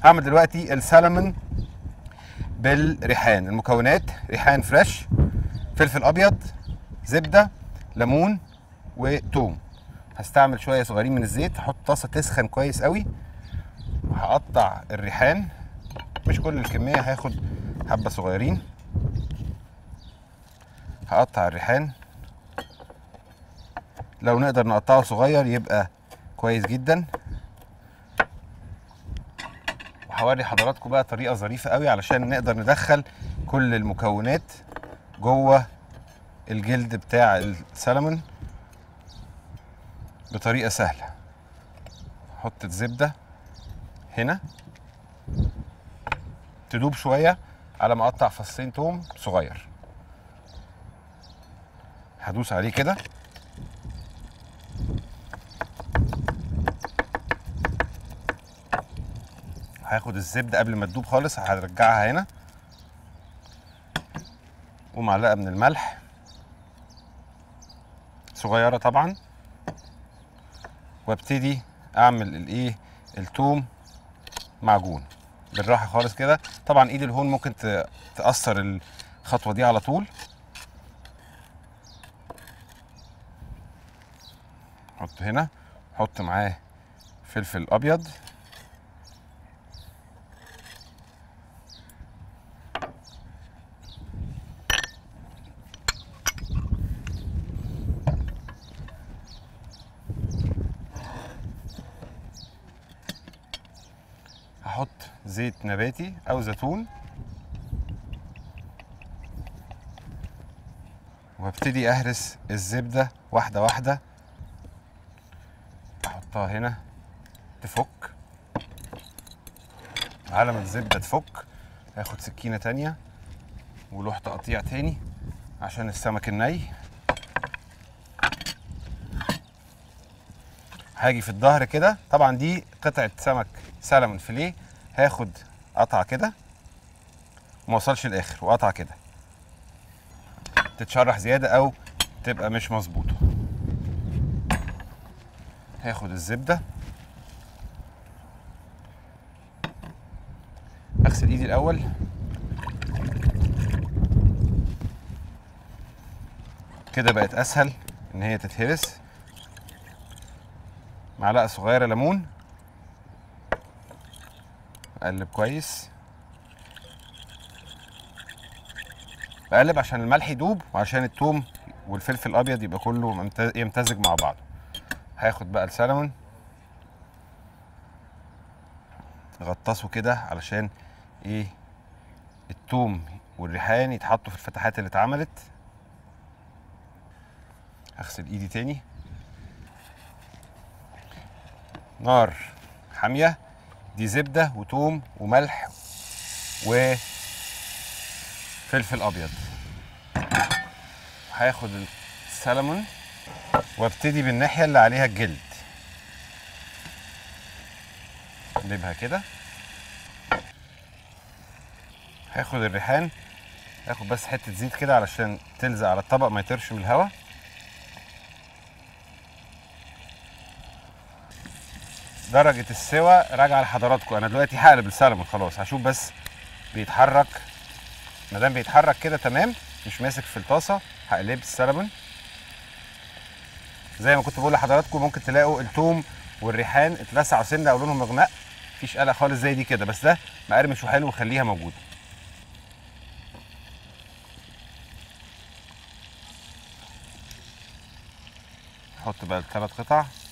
هعمل دلوقتي السلمون بالريحان المكونات ريحان فريش فلفل ابيض زبده ليمون وتوم هستعمل شويه صغيرين من الزيت هحط طاسه تسخن كويس قوي وهقطع الريحان مش كل الكميه هاخد حبه صغيرين هقطع الريحان لو نقدر نقطعه صغير يبقى كويس جدا وهوري حضراتكم بقى طريقه ظريفه قوي علشان نقدر ندخل كل المكونات جوه الجلد بتاع السلمون بطريقه سهله احط الزبده هنا تدوب شويه على ما اقطع فصين توم صغير هدوس عليه كده هاخد الزبده قبل ما تدوب خالص هرجعها هنا ومعلقه من الملح صغيره طبعا وابتدي اعمل الايه التوم معجون بالراحه خالص كده طبعا ايد الهون ممكن ت- تاثر الخطوه دي على طول حط هنا حط معاه فلفل ابيض هحط زيت نباتي او زيتون وابتدي اهرس الزبده واحده واحده احطها هنا تفك على ما الزبده تفك هاخد سكينه تانية ولوح تقطيع تاني عشان السمك الني هاجي في الظهر كده طبعا دي قطعه سمك سلمون فيليه هاخد قطعه كده وما اوصلش الاخر وقطعه كده تتشرح زياده او تبقى مش مظبوطه هاخد الزبده اغسل ايدي الاول كده بقت اسهل ان هي تتهرس معلقه صغيره ليمون اقلب كويس بقلب عشان الملح يدوب وعشان التوم والفلفل الابيض يبقى كله ممت- يمتزج مع بعض هاخد بقى السلمون غطسه كده علشان ايه التوم والريحان يتحطوا في الفتحات اللي اتعملت هغسل ايدي تاني نار حاميه دي زبده وتوم وملح وفلفل ابيض هاخد السلمون وابتدي بالناحيه اللي عليها الجلد اقلبها كده هاخد الريحان هاخد بس حته زيت كده علشان تلزق على الطبق ما يطيرش من الهواء درجة السوى راجعة لحضراتكم أنا دلوقتي هقلب السلمون خلاص هشوف بس بيتحرك ما دام بيتحرك كده تمام مش ماسك في الطاسة هقلب السلمون زي ما كنت بقول لحضراتكم ممكن تلاقوا التوم والريحان اتلسعوا سنة أو لونهم مغمق مفيش قلق خالص زي دي كده بس ده مقرمش وحلو وخليها موجودة نحط بقى الثلاث قطع